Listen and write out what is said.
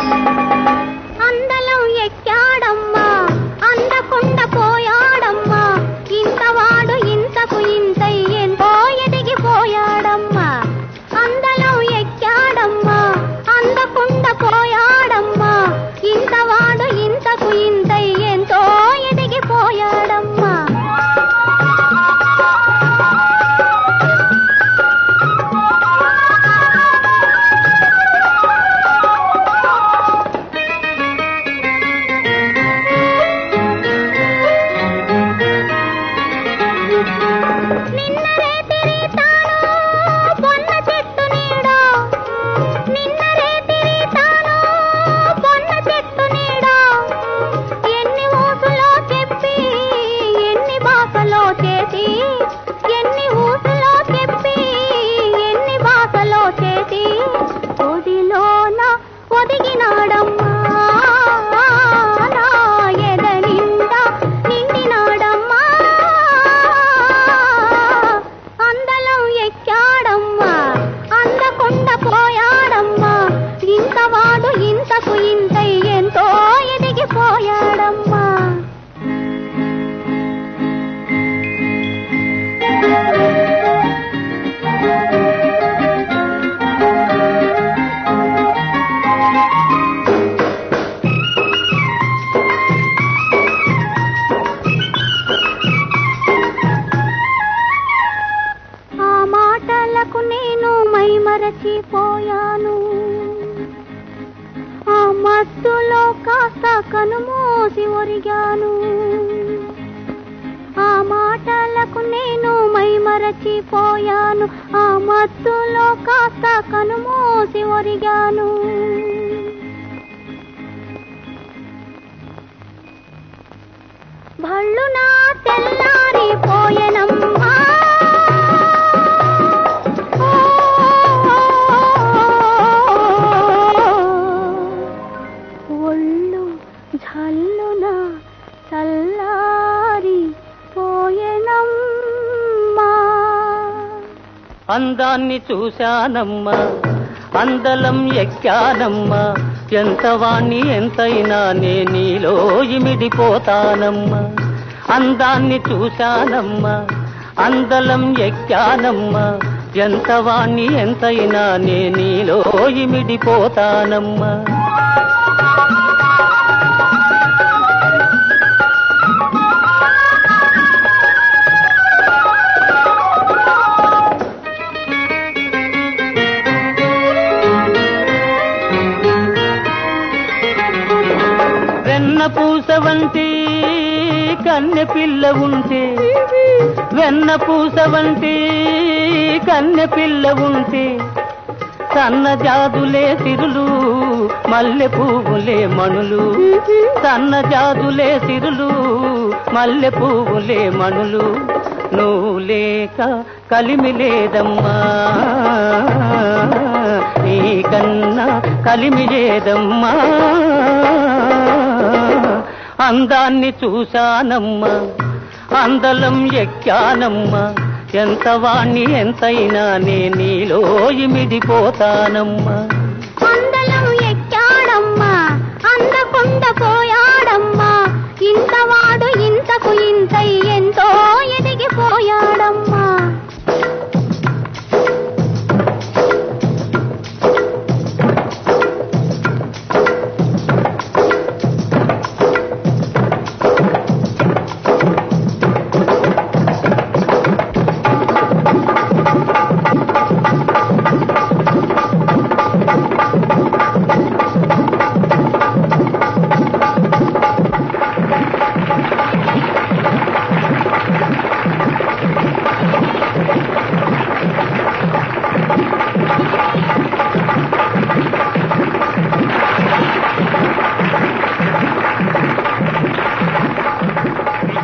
అందలం ఎక్కాడమ్మా అందకుండ పోయాడమ్మా ఇంతవాడు ఇంతకు ఇంతై ఎంతో ఎదిగిపోయాడమ్మా అందలం ఎక్కాడమ్మా అందకుండ పోయాడమ్మా ఇంతవాడు ఇంతకు ఇంతై ఎంతో ఎదిగిపోయాడమ్మా నిన్నరే తిరితాను పొన్న చెట్టు నీడో నిన్నరే తిరితాను పొన్న చెట్టు నీడో ఎన్ని ఊసులో చెప్పి ఎన్ని భాషలో చేసి ఎన్ని ఊసులో చెప్పి ఎన్ని భాషలో చేసి ఒదిలోన ఒదిగినాడమ్మా నా ఎద నిండా నిండినాడమ్మా అందలం ఎక్కాడమ్మా అందకుండ పోయాడమ్మా ఇంతవాడు ఇంతకు ఇంతై ఎంతో ఎదిగిపోయాడమ్మా ఆ మాటలకు నేను మైమరచిపోయాను ఆ మత్తులో కాస్త కనుమూసి ఒరిగాను ఆ మాటలకు నేను మైమరచిపోయాను ఆ మత్తులో కాస్త కనుమూసి ఒరిగాను భళ్ళు నా తెల్లారిపోయెనమ్మా ఒళ్ళు జల్లున చల్లారి పోయెనమ్మా అందాన్ని చూశానమ్మా అందలం ఎక్కానమ్మా ఎంత వాణ్ణి ఎంతైనా నే నీలో ఇమిడిపోతానమ్మా అందాన్ని చూశానమ్మా అందలం ఎక్కానమ్మా ఎంత వాణ్ణి ఎంతైనా నే నీలో ఇమిడిపోతానమ్మా వెన్న పూస వంటి కన్నె పిల్ల ఉంటే వెన్న పూస వంటి కన్నె పిల్ల ఉంటే సన్న జాదులే సిరులు మల్లె పువ్వులే మణులు సన్న జాదులే సిరులు మల్లె పువ్వులే మణులు నువ్వు లేక కలిమి లేదమ్మా నీకన్నా కలిమి లేదమ్మా అందాన్ని చూశానమ్మా అందలం ఎక్కానమ్మా ఎంత వాణ్ణి ఎంతైనా నే నీలో ఇమిడిపోతానమ్మా